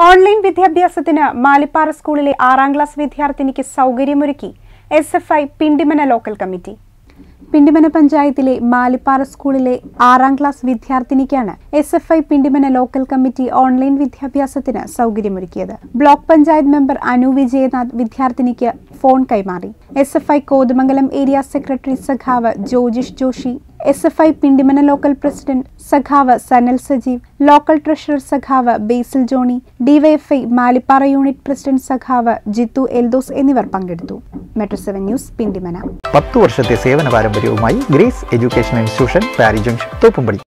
online വിദ്യാഭ്യാസത്തിന് മാലിപ്പാറ സ്കൂളിലെ ആറാം ക്ലാസ് വിദ്യാർത്ഥിനിക്ക് സൗകര്യമൊരുക്കി S F I Pindimana local committee Pindimana പഞ്ചായത്തിലെ മാലിപ്പാറ സ്കൂളിലെ ആറാം ക്ലാസ് വിദ്യാർത്ഥിനിക്കാണ് S F I Pindimana local committee online വിദ്യാഭ്യാസത്തിന് സൗകര്യമൊരുക്കിയത് ബ്ലോക്ക് പഞ്ചായത്ത് മെമ്പർ അനു വിജയനാഥ് വിദ്യാർത്ഥിനിക്ക് ഫോൺ കൈമാറി S F I Kothamangalam area secretary സഖാവ് Jojish Joshi S F I Pindimana local president സഖാവ് സനൽ സജീവ് ലോക്കൽ ട്രഷറർ സഖാവ് Basil Johny DYFI Malipara unit president സഖാവ് ജിത്തു എൽദോസ് എന്നിവർ പങ്കെടുത്തു മെട്രോ സെവൻ ന്യൂസ് പിണ്ടിമന പത്തു വർഷത്തെ സേവന പാരമ്പര്യവുമായി Grace education institution Pari junction Thoppumpady